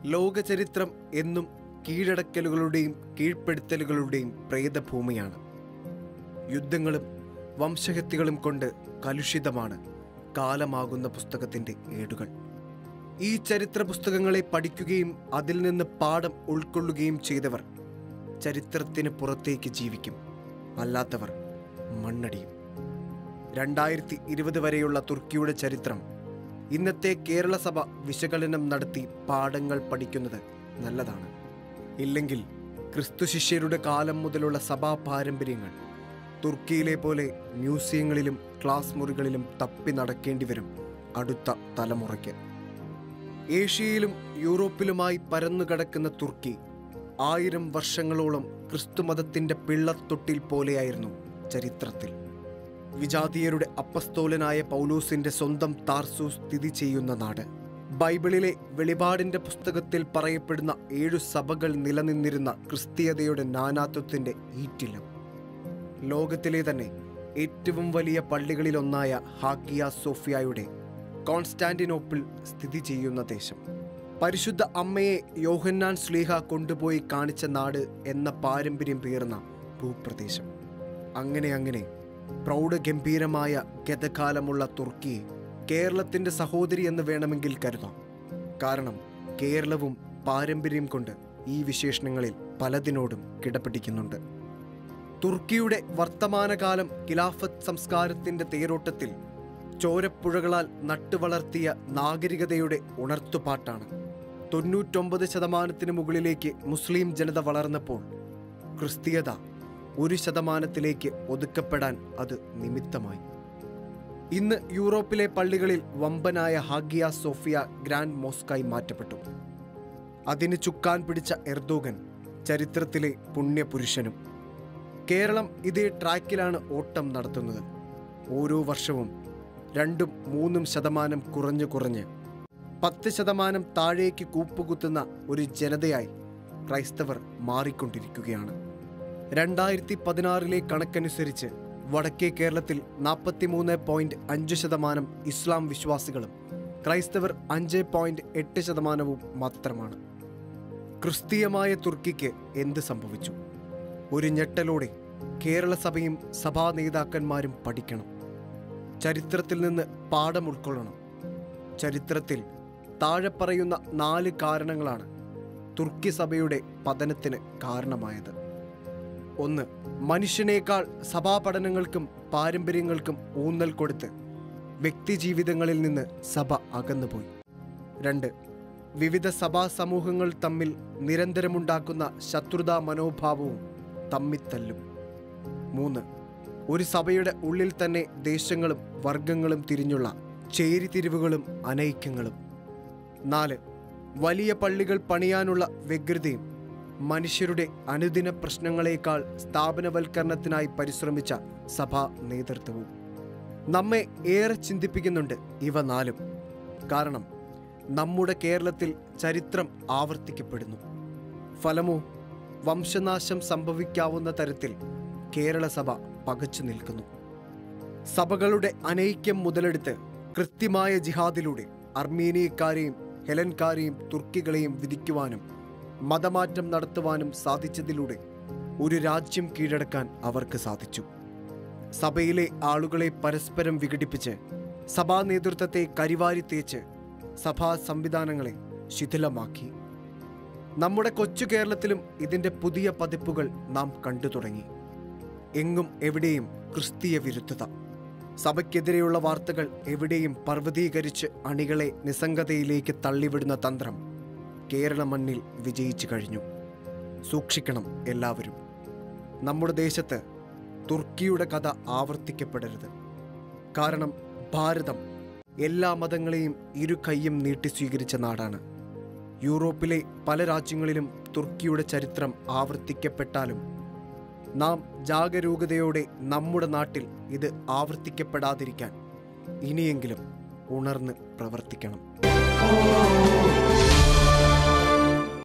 ലോകചരിത്രം എന്നും കീഴടക്കലുകളുടെയും കീഴ്പ്പെടുത്തലുകളുടെയും പ്രേതഭൂമിയാണ് യുദ്ധങ്ങളും വംശഹത്യകളും കൊണ്ട് കലുഷിതമാണ് കാലമാകുന്ന പുസ്തകത്തിന്റെ ഏടുകൾ ഈ ചരിത്ര പുസ്തകങ്ങളെ പഠിക്കുകയും അതിൽ നിന്ന് പാഠം ഉൾക്കൊള്ളുകയും ചെയ്തവർ ചരിത്രത്തിന് പുറത്തേക്ക് ജീവിക്കും അല്ലാത്തവർ മണ്ണടിയും രണ്ടായിരത്തി ഇരുപത് വരെയുള്ള തുർക്കിയുടെ ചരിത്രം ഇന്നത്തെ കേരള സഭ വിശകലനം നടത്തി പാഠങ്ങൾ പഠിക്കുന്നത് നല്ലതാണ് ഇല്ലെങ്കിൽ ക്രിസ്തു ശിഷ്യരുടെ കാലം മുതലുള്ള സഭാ പാരമ്പര്യങ്ങൾ തുർക്കിയിലെ പോലെ മ്യൂസിയങ്ങളിലും ക്ലാസ് മുറികളിലും തപ്പി നടക്കേണ്ടി വരും അടുത്ത തലമുറയ്ക്ക് ഏഷ്യയിലും യൂറോപ്പിലുമായി പരന്നുകിടക്കുന്ന തുർക്കി ആയിരം വർഷങ്ങളോളം ക്രിസ്തുമതത്തിന്റെ പിള്ളത്തൊട്ടിൽ പോലെയായിരുന്നു ചരിത്രത്തിൽ വിജാതീയരുടെ അപ്പസ്തോലനായ പൗലൂസിന്റെ സ്വന്തം താർസൂസ് സ്ഥിതി ചെയ്യുന്ന നാട് ബൈബിളിലെ വെളിപാടിന്റെ പുസ്തകത്തിൽ പറയപ്പെടുന്ന ഏഴു സഭകൾ നിലനിന്നിരുന്ന ക്രിസ്തീയതയുടെ നാനാത്വത്തിന്റെ ഈറ്റിലം ലോകത്തിലെ തന്നെ ഏറ്റവും വലിയ പള്ളികളിലൊന്നായ ഹാഗിയ സോഫിയയുടെ കോൺസ്റ്റാന്റിനോപ്പിൾ സ്ഥിതി ചെയ്യുന്ന ദേശം പരിശുദ്ധ അമ്മയെ യോഹന്നാൻ സ്ലീഹ കൊണ്ടുപോയി കാണിച്ച നാട് എന്ന പാരമ്പര്യം പേർന്ന ഭൂപ്രദേശം അങ്ങനെ അങ്ങനെ പ്രൗഢഗംഭീരമായ ഗതകാലമുള്ള തുർക്കിയെ കേരളത്തിന്റെ സഹോദരി എന്ന് വേണമെങ്കിൽ കരുതാം കാരണം കേരളവും പാരമ്പര്യം കൊണ്ട് ഈ വിശേഷണങ്ങളിൽ പലതിനോടും കിടപിടിക്കുന്നുണ്ട് തുർക്കിയുടെ വർത്തമാനകാലം ഖിലാഫത്ത് സംസ്കാരത്തിന്റെ തേരോട്ടത്തിൽ ചോരപ്പുഴകളാൽ നട്ടുവളർത്തിയ നാഗരികതയുടെ ഉണർത്തുപാട്ടാണ് തൊണ്ണൂറ്റൊമ്പത് ശതമാനത്തിന് മുകളിലേക്ക് മുസ്ലിം ജനത വളർന്നപ്പോൾ ക്രിസ്തീയത ഒരു ശതമാനത്തിലേക്ക് ഒതുക്കപ്പെടാൻ അത് നിമിത്തമായി ഇന്ന് യൂറോപ്പിലെ പള്ളികളിൽ വമ്പനായ ഹാഗിയ സോഫിയ ഗ്രാൻഡ് മോസ്കായി മാറ്റപ്പെട്ടു അതിന് ചുക്കാൻ പിടിച്ച എർദോഗൻ ചരിത്രത്തിലെ പുണ്യപുരുഷനും കേരളം ഇതേ ട്രാക്കിലാണ് ഓട്ടം നടത്തുന്നത് ഓരോ വർഷവും രണ്ടും മൂന്നും ശതമാനം കുറഞ്ഞു കുറഞ്ഞ് പത്ത് ശതമാനം താഴേക്ക് കൂപ്പുകുത്തുന്ന ഒരു ജനതയായി ക്രൈസ്തവർ മാറിക്കൊണ്ടിരിക്കുകയാണ് രണ്ടായിരത്തി പതിനാറിലെ കണക്കനുസരിച്ച് വടക്കേ കേരളത്തിൽ നാൽപ്പത്തിമൂന്ന് പോയിന്റ് അഞ്ച് ശതമാനം ഇസ്ലാം വിശ്വാസികളും ക്രൈസ്തവർ അഞ്ച് പോയിന്റ് എട്ട് ശതമാനവും മാത്രമാണ് ക്രിസ്തീയമായ തുർക്കിക്ക് എന്ത് സംഭവിച്ചു ഒരു ഞെട്ടലോടെ കേരള സഭയും സഭാ നേതാക്കന്മാരും പഠിക്കണം ചരിത്രത്തിൽ നിന്ന് പാഠം ഉൾക്കൊള്ളണം ചരിത്രത്തിൽ താഴെ പറയുന്ന നാല് കാരണങ്ങളാണ് തുർക്കി സഭയുടെ പതനത്തിന് കാരണമായത് ഒന്ന് മനുഷ്യനേക്കാൾ സഭാ പഠനങ്ങൾക്കും പാരമ്പര്യങ്ങൾക്കും ഊന്നൽ കൊടുത്ത് വ്യക്തിജീവിതങ്ങളിൽ നിന്ന് സഭ അകന്നുപോയി രണ്ട് വിവിധ സഭാ സമൂഹങ്ങൾ തമ്മിൽ നിരന്തരമുണ്ടാക്കുന്ന ശത്രുതാ മനോഭാവവും തമ്മിത്തല്ലും മൂന്ന് ഒരു സഭയുടെ ഉള്ളിൽ തന്നെ ദേശങ്ങളും വർഗങ്ങളും തിരിഞ്ഞുള്ള ചേരിതിരിവുകളും അനൈക്യങ്ങളും നാല് വലിയ പള്ളികൾ പണിയാനുള്ള വ്യഗ്രതയും മനുഷ്യരുടെ അനുദിന പ്രശ്നങ്ങളെക്കാൾ സ്ഥാപനവൽക്കരണത്തിനായി പരിശ്രമിച്ച സഭാ നേതൃത്വവും നമ്മെ ഏറെ ചിന്തിപ്പിക്കുന്നുണ്ട് ഇവ നാലും കാരണം നമ്മുടെ കേരളത്തിൽ ചരിത്രം ആവർത്തിക്കപ്പെടുന്നു ഫലമോ വംശനാശം സംഭവിക്കാവുന്ന തരത്തിൽ കേരള സഭ പകച്ചു നിൽക്കുന്നു സഭകളുടെ അനൈക്യം മുതലെടുത്ത് കൃത്യമായ ജിഹാദിലൂടെ അർമേനിയക്കാരെയും ഹെലൻകാരെയും തുർക്കികളെയും വിധിക്കുവാനും മതമാറ്റം നടത്തുവാനും സാധിച്ചതിലൂടെ ഒരു രാജ്യം കീഴടക്കാൻ അവർക്ക് സാധിച്ചു സഭയിലെ ആളുകളെ പരസ്പരം വിഘടിപ്പിച്ച് സഭാ നേതൃത്വത്തെ കരിവാരി തേച്ച് സഭാ സംവിധാനങ്ങളെ ശിഥിലമാക്കി നമ്മുടെ കൊച്ചു കേരളത്തിലും ഇതിന്റെ പുതിയ പതിപ്പുകൾ നാം കണ്ടു തുടങ്ങി എങ്ങും എവിടെയും ക്രിസ്തീയ വിരുദ്ധത സഭയ്ക്കെതിരെയുള്ള വാർത്തകൾ എവിടെയും പർവ്വതീകരിച്ച് അണികളെ നിസ്സംഗതയിലേക്ക് തള്ളിവിടുന്ന തന്ത്രം കേരള മണ്ണിൽ വിജയിച്ചു കഴിഞ്ഞു സൂക്ഷിക്കണം എല്ലാവരും നമ്മുടെ ദേശത്ത് തുർക്കിയുടെ കഥ ആവർത്തിക്കപ്പെടരുത് കാരണം ഭാരതം എല്ലാ മതങ്ങളെയും ഇരു കൈയും നീട്ടി സ്വീകരിച്ച നാടാണ് യൂറോപ്പിലെ പല രാജ്യങ്ങളിലും തുർക്കിയുടെ ചരിത്രം ആവർത്തിക്കപ്പെട്ടാലും നാം ജാഗരൂകതയോടെ നമ്മുടെ നാട്ടിൽ ഇത് ആവർത്തിക്കപ്പെടാതിരിക്കാൻ ഇനിയെങ്കിലും ഉണർന്ന് പ്രവർത്തിക്കണം